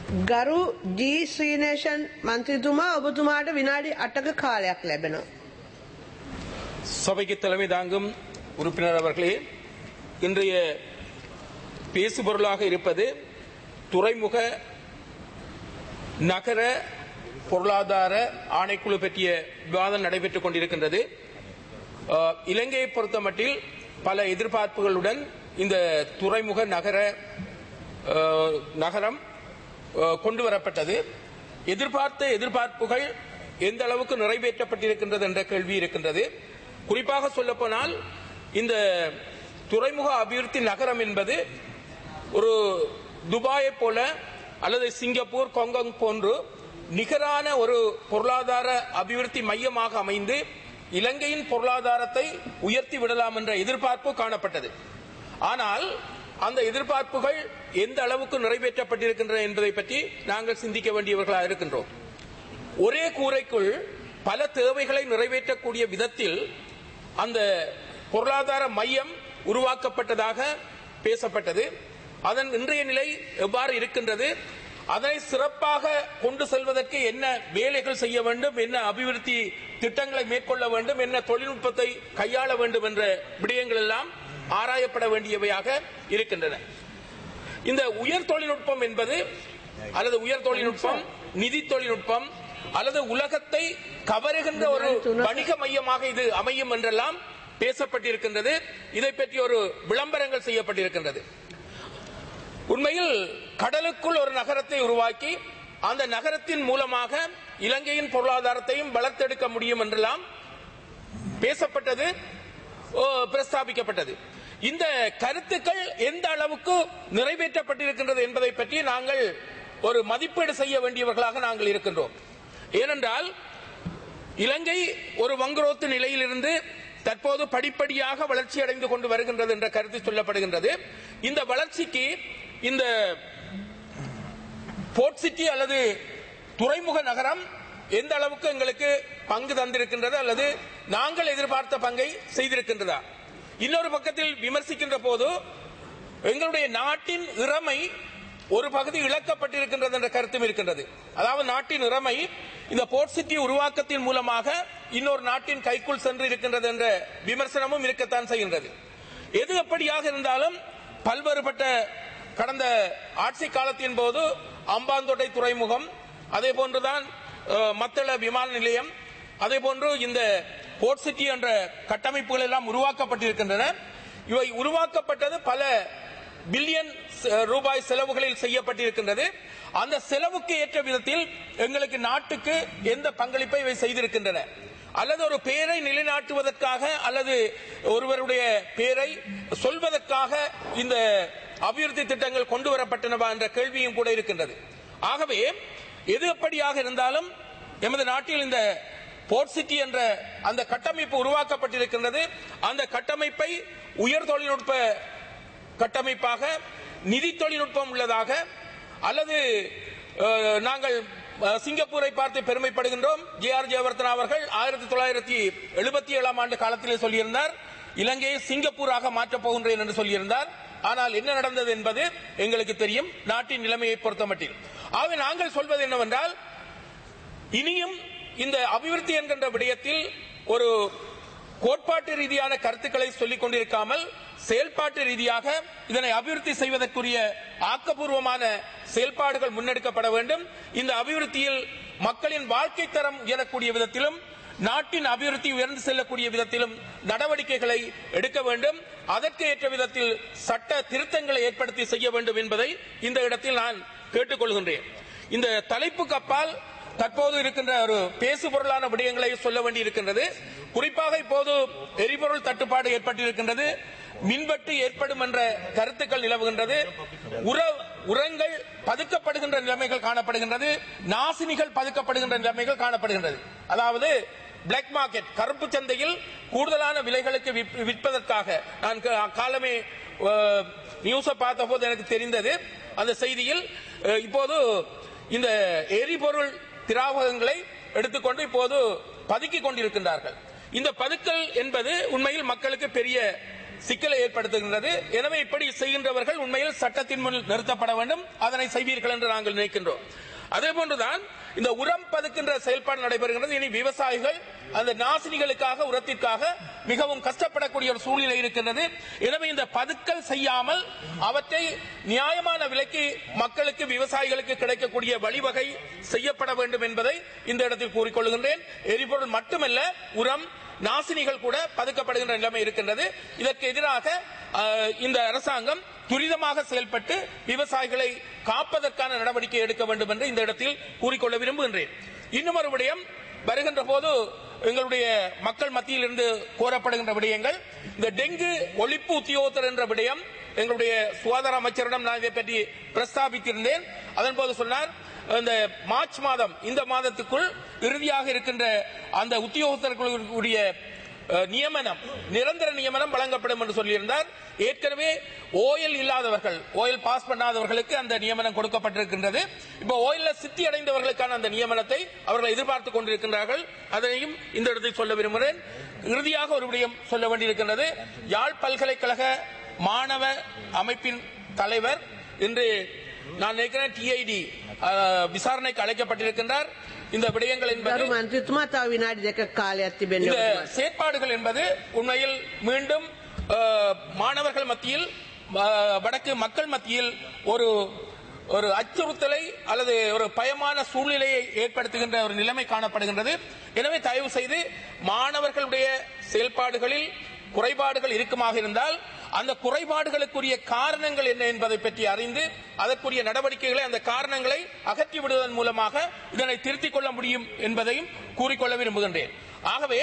ගරු ජී ශ්‍රීනේෂන් මන්ත්‍රතුමා ඔබතුමාට විනාඩි අටක කාලයක් ලැබෙනවා. சபைக்கு தலைமை தாங்கும் உறுப்பினர் அவர்களே இன்றைய பேசுபொருளாக இருப்பது துறைமுக நகர பொருளாதார ஆணைக்குழு பற்றிய விவாதம் நடைபெற்றுக் கொண்டிருக்கின்றது அஹ், இலங்கையை பொறுத்தமட்டில் பல எதிர்பார்ப்புகளுடன் இந்த துறைமுக நகர அஹ், நகரம் அஹ், கொண்டு வரப்பட்டது எதிர்பார்த்த எதிர்பார்ப்புகள் எந்த அளவுக்கு நிறைவேற்றப்பட்டிருக்கின்றது என்ற கேள்வி இருக்கின்றது குறிப்பாக சொல்லப்போனால் இந்த துறைமுக அபிவிருத்தி நகரம் என்பது ஒரு துபாயை போல அல்லது சிங்கப்பூர் கொங்கங் போன்று நிகரான ஒரு பொருளாதார அபிவிருத்தி மையமாக அமைந்து இலங்கையின் பொருளாதாரத்தை உயர்த்தி விடலாம் என்ற எதிர்பார்ப்பு காணப்பட்டது ஆனால் அந்த எதிர்பார்ப்புகள் எந்த அளவுக்கு நிறைவேற்றப்பட்டிருக்கின்றன என்பதை பற்றி நாங்கள் சிந்திக்க வேண்டியவர்களாக இருக்கின்றோம் ஒரே கூரைக்குள் பல தேவைகளை நிறைவேற்றக்கூடிய விதத்தில் அந்த பொருளாதார மையம் உருவாக்கப்பட்டதாக பேசப்பட்டது அதன் இன்றைய நிலை எவ்வாறு இருக்கின்றது அதனை சிறப்பாக கொண்டு செல்வதற்கு என்ன வேலைகள் செய்ய வேண்டும் என்ன அபிவிருத்தி திட்டங்களை மேற்கொள்ள வேண்டும் என்ன தொழில்நுட்பத்தை கையாள வேண்டும் என்ற விடயங்கள் எல்லாம் ஆராயப்பட வேண்டியவையாக இருக்கின்றன இந்த உயர் தொழில்நுட்பம் என்பது அல்லது உயர் தொழில்நுட்பம் நிதி தொழில்நுட்பம் அல்லது உலகத்தை கவருகின்ற ஒரு வணிக மையமாக இது அமையும் என்றெல்லாம் பேசப்பட்டிருக்கின்றது இதை பற்றி ஒரு விளம்பரங்கள் செய்யப்பட்டிருக்கின்றது உண்மையில் கடலுக்குள் ஒரு நகரத்தை உருவாக்கி அந்த நகரத்தின் மூலமாக இலங்கையின் பொருளாதாரத்தையும் வளர்த்தெடுக்க முடியும் என்றெல்லாம் பேசப்பட்டது ஓ, பிரஸ்தாபிக்கப்பட்டது இந்த கருத்துக்கள் எந்த அளவுக்கு நிறைவேற்றப்பட்டிருக்கின்றது என்பதை பற்றி நாங்கள் ஒரு மதிப்பீடு செய்ய வேண்டியவர்களாக நாங்கள் இருக்கின்றோம் ஏனென்றால் இலங்கை ஒரு வங்குரோத்து நிலையிலிருந்து தற்போது படிப்படியாக வளர்ச்சி அடைந்து கொண்டு வருகின்றது என்ற கருத்து சொல்லப்படுகின்றது இந்த வளர்ச்சிக்கு இந்த போர்ட் சிட்டி அல்லது துறைமுக நகரம் எந்த அளவுக்கு எங்களுக்கு பங்கு தந்திருக்கின்றது அல்லது நாங்கள் எதிர்பார்த்த பங்கை செய்திருக்கின்றதா இன்னொரு பக்கத்தில் விமர்சிக்கின்ற போது எங்களுடைய நாட்டின் இறமை ஒரு பகுதி இழக்கப்பட்டிருக்கின்றது என்ற கருத்தும் இருக்கின்றது அதாவது நாட்டின் இறமை இந்த போர்ட் சிட்டி உருவாக்கத்தின் மூலமாக இன்னொரு நாட்டின் கைக்குள் சென்று இருக்கின்றது என்ற விமர்சனமும் இருக்கத்தான் செய்கின்றது எது எப்படியாக இருந்தாலும் பல்வேறுபட்ட கடந்த ஆட்சி காலத்தின் போது அம்பாந்தோட்டை துறைமுகம் அதே போன்றுதான் அஹ், மத்தள விமான நிலையம் அதே போன்று இந்த போர்ட் சிட்டி என்ற கட்டமைப்புகள் எல்லாம் உருவாக்கப்பட்டிருக்கின்றன இவை உருவாக்கப்பட்டது பல பில்லியன் ச- ரூபாய் செலவுகளில் செய்யப்பட்டிருக்கின்றது அந்த செலவுக்கு ஏற்ற விதத்தில் எங்களுக்கு நாட்டுக்கு எந்த பங்களிப்பை இவை செய்திருக்கின்றன அல்லது ஒரு பெயரை நிலைநாட்டுவதற்காக அல்லது ஒருவருடைய பெயரை சொல்வதற்காக இந்த அபிவிருத்தி திட்டங்கள் கொண்டு வரப்பட்டனவா என்ற கேள்வியும் கூட இருக்கின்றது ஆகவே எது எப்படியாக இருந்தாலும் எமது நாட்டில் இந்த போர்ட் சிட்டி என்ற அந்த கட்டமைப்பு உருவாக்கப்பட்டிருக்கின்றது அந்த கட்டமைப்பை உயர் தொழில்நுட்ப கட்டமைப்பாக நிதி தொழில்நுட்பம் உள்ளதாக அல்லது அஹ், நாங்கள் அஹ், சிங்கப்பூரை பார்த்து பெருமைப்படுகின்றோம் ஜே ஆர் ஜெயவர்தனா அவர்கள் ஆயிரத்தி தொள்ளாயிரத்தி எழுபத்தி ஏழாம் ஆண்டு காலத்திலே சொல்லியிருந்தார் இலங்கையை சிங்கப்பூராக மாற்றப் போகின்றேன் என்று சொல்லியிருந்தார் ஆனால் என்ன நடந்தது என்பது எங்களுக்கு தெரியும் நாட்டின் நிலைமையை பொறுத்தமட்டில் ஆகவே நாங்கள் சொல்வது என்னவென்றால் இனியும் இந்த அபிவிருத்தி என்கின்ற விடயத்தில் ஒரு கோட்பாட்டு ரீதியான கருத்துக்களை சொல்லிக் கொண்டிருக்காமல் செயல்பாட்டு ரீதியாக இதனை அபிவிருத்தி செய்வதற்குரிய ஆக்கப்பூர்வமான செயல்பாடுகள் முன்னெடுக்கப்பட வேண்டும் இந்த அபிவிருத்தியில் மக்களின் வாழ்க்கை தரம் உயரக்கூடிய விதத்திலும் நாட்டின் அபிவிருத்தி உயர்ந்து செல்லக்கூடிய விதத்திலும் நடவடிக்கைகளை எடுக்க வேண்டும் அதற்கு ஏற்ற விதத்தில் சட்ட திருத்தங்களை ஏற்படுத்தி செய்ய வேண்டும் என்பதை இந்த இடத்தில் நான் கேட்டுக்கொள்கின்றேன் இந்த தலைப்புக்கு அப்பால் தற்போது இருக்கின்ற ஒரு பேசு பொருளான விடயங்களை சொல்ல வேண்டி இருக்கின்றது குறிப்பாக இப்போது எரிபொருள் தட்டுப்பாடு ஏற்பட்டிருக்கின்றது மின்வெட்டு ஏற்படும் என்ற கருத்துக்கள் நிலவுகின்றது உர உரங்கள் பதுக்கப்படுகின்ற நிலைமைகள் காணப்படுகின்றது நாசினிகள் பதுக்கப்படுகின்ற நிலைமைகள் காணப்படுகின்றது அதாவது பிளாக் மார்க்கெட் கருப்பு சந்தையில் கூடுதலான விலைகளுக்கு விப்- விற்பதற்காக நான் க- காலமே நியூஸை பார்த்த போது எனக்கு தெரிந்தது அந்த செய்தியில் அஹ், இப்போது இந்த எரிபொருள் திராவகங்களை எடுத்துக்கொண்டு இப்போது பதுக்கிக் கொண்டிருக்கின்றார்கள் இந்த பதுக்கல் என்பது உண்மையில் மக்களுக்கு பெரிய சிக்கலை ஏற்படுத்துகின்றது எனவே இப்படி செய்கின்றவர்கள் உண்மையில் சட்டத்தின் முன் நிறுத்தப்பட வேண்டும் அதனை செய்வீர்கள் என்று நாங்கள் நினைக்கின்றோம் அதே போன்றுதான் இந்த உரம் பதுக்கின்ற செயல்பாடு நடைபெறுகிறது இனி விவசாயிகள் அந்த நாசினிகளுக்காக உரத்திற்காக மிகவும் கஷ்டப்படக்கூடிய ஒரு சூழ்நிலை இருக்கின்றது எனவே இந்த பதுக்கல் செய்யாமல் அவற்றை நியாயமான விலைக்கு மக்களுக்கு விவசாயிகளுக்கு கிடைக்கக்கூடிய வழிவகை செய்யப்பட வேண்டும் என்பதை இந்த இடத்தில் கூறிக்கொள்கின்றேன் எரிபொருள் மட்டுமல்ல உரம் நாசினிகள் கூட பதுக்கப்படுகின்ற நிலைமை இருக்கின்றது இதற்கு எதிராக அஹ், இந்த அரசாங்கம் துரிதமாக செயல்பட்டு விவசாயிகளை காப்பதற்கான நடவடிக்கை எடுக்க வேண்டும் என்று இந்த இடத்தில் கூறிக்கொள்ள விரும்புகின்றேன் இன்னும் ஒரு விடயம் வருகின்ற போது எங்களுடைய மக்கள் மத்தியில் இருந்து கோரப்படுகின்ற விடயங்கள் இந்த டெங்கு ஒழிப்பு உத்தியோகத்தர் என்ற விடயம் எங்களுடைய சுகாதார அமைச்சரிடம் நான் இதை பற்றி பிரஸ்தாபித்திருந்தேன் அதன் போது சொன்னார் இந்த மார்ச் மாதம் இந்த மாதத்துக்குள் இறுதியாக இருக்கின்ற அந்த உத்தியோகத்தர்களுடைய அஹ், நியமனம் நிரந்தர நியமனம் வழங்கப்படும் என்று சொல்லியிருந்தார் ஏற்கனவே ஓயல் இல்லாதவர்கள் ஓயல் பாஸ் பண்ணாதவர்களுக்கு அந்த நியமனம் கொடுக்கப்பட்டிருக்கின்றது இப்போ ஓயல்ல சித்தி அடைந்தவர்களுக்கான அந்த நியமனத்தை அவர்கள் எதிர்பார்த்துக் கொண்டிருக்கின்றார்கள் அதனையும் இந்த இடத்தில் சொல்ல விரும்புகிறேன் இறுதியாக ஒரு விடயம் சொல்ல வேண்டியிருக்கின்றது யாழ் பல்கலைக்கழக மாணவ அமைப்பின் தலைவர் இன்று நான் நினைக்கிறேன் டிஐடி விசாரணைக்கு அழைக்கப்பட்டிருக்கின்றார் இந்த விடயங்கள் என்பது ගරු මන්ත්‍රතුමා තව විනාඩි දෙක කාලයක් තිබෙන්නේ இந்த ඔබතුමාට. செயற்பாடுகள் என்பது உண்மையில் மீண்டும் அஹ், மாணவர்கள் மத்தியில் அஹ், வடக்கு மக்கள் மத்தியில் ஒரு ஒரு அச்சுறுத்தலை அல்லது ஒரு பயமான சூழ்நிலையை ஏற்படுத்துகின்ற ஒரு நிலைமை காணப்படுகின்றது எனவே தயவு செய்து மாணவர்களுடைய செயல்பாடுகளில் குறைபாடுகள் இருக்குமாக இருந்தால் அந்த குறைபாடுகளுக்குரிய காரணங்கள் என்ன என்பதை பற்றி அறிந்து அதற்குரிய நடவடிக்கைகளை அந்த காரணங்களை அகற்றி விடுவதன் மூலமாக இதனை திருத்திக் கொள்ள முடியும் என்பதையும் கூறிக்கொள்ள விரும்புகின்றேன் ஆகவே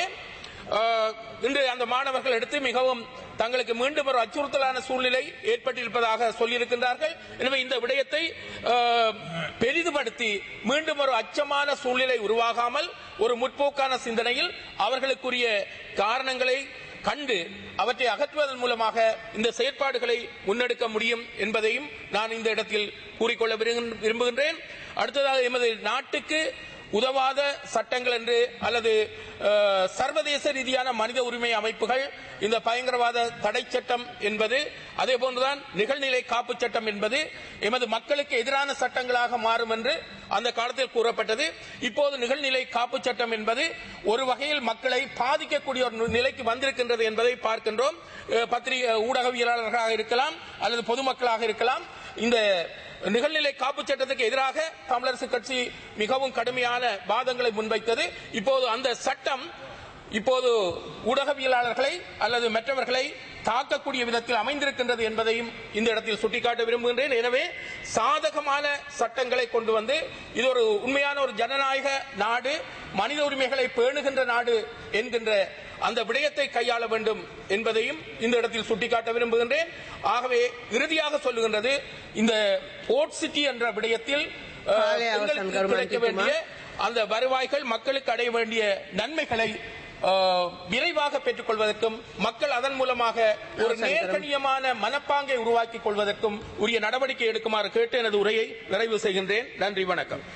அஹ், இன்று அந்த மாணவர்கள் எடுத்து மிகவும் தங்களுக்கு மீண்டும் ஒரு அச்சுறுத்தலான சூழ்நிலை ஏற்பட்டிருப்பதாக சொல்லியிருக்கின்றார்கள் எனவே இந்த விடயத்தை அஹ், பெரிதுபடுத்தி மீண்டும் ஒரு அச்சமான சூழ்நிலை உருவாகாமல் ஒரு முற்போக்கான சிந்தனையில் அவர்களுக்குரிய காரணங்களை கண்டு அவற்றை அகற்றுவதன் மூலமாக இந்த செயற்பாடுகளை முன்னெடுக்க முடியும் என்பதையும் நான் இந்த இடத்தில் கூறிக்கொள்ள விரும்பு- விரும்புகின்றேன் அடுத்ததாக எமது நாட்டுக்கு உதவாத சட்டங்கள் என்று அல்லது அஹ், சர்வதேச ரீதியான மனித உரிமை அமைப்புகள் இந்த பயங்கரவாத தடை சட்டம் என்பது அதே போன்றுதான் நிகழ்நிலை காப்பு சட்டம் என்பது எமது மக்களுக்கு எதிரான சட்டங்களாக மாறும் என்று அந்த காலத்தில் கூறப்பட்டது இப்போது நிகழ்நிலை காப்பு சட்டம் என்பது ஒரு வகையில் மக்களை பாதிக்கக்கூடிய ஒரு நிலைக்கு வந்திருக்கின்றது என்பதை பார்க்கின்றோம் அஹ், பத்திரிகை ஊடகவியலாளர்களாக இருக்கலாம் அல்லது பொதுமக்களாக இருக்கலாம் இந்த நிகழ்நிலை காப்பு சட்டத்துக்கு எதிராக தமிழரசு கட்சி மிகவும் கடுமையான வாதங்களை முன்வைத்தது இப்போது அந்த சட்டம் இப்போது ஊடகவியலாளர்களை அல்லது மற்றவர்களை தாக்கக்கூடிய விதத்தில் அமைந்திருக்கின்றது என்பதையும் இந்த இடத்தில் சுட்டிக்காட்ட விரும்புகின்றேன் எனவே சாதகமான சட்டங்களை கொண்டு வந்து இது ஒரு உண்மையான ஒரு ஜனநாயக நாடு மனித உரிமைகளை பேணுகின்ற நாடு என்கின்ற அந்த விடயத்தை கையாள வேண்டும் என்பதையும் இந்த இடத்தில் சுட்டிக்காட்ட விரும்புகின்றேன் ஆகவே இறுதியாக சொல்லுகின்றது இந்த போர்ட் சிட்டி என்ற விடயத்தில் அஹ், காலை அவசரம் எங்களுக்கு கருமாதி கிடைக்க வேண்டிய அந்த வருவாய்கள் மக்களுக்கு அடைய வேண்டிய நன்மைகளை அஹ், விரைவாக பெற்றுக் கொள்வதற்கும் மக்கள் அதன் மூலமாக ஒரு அவசரம் கரும். நேர்கணியமான மனப்பாங்கை உருவாக்கிக் கொள்வதற்கும் உரிய நடவடிக்கை எடுக்குமாறு கேட்டு எனது உரையை நிறைவு செய்கின்றேன் நன்றி வணக்கம்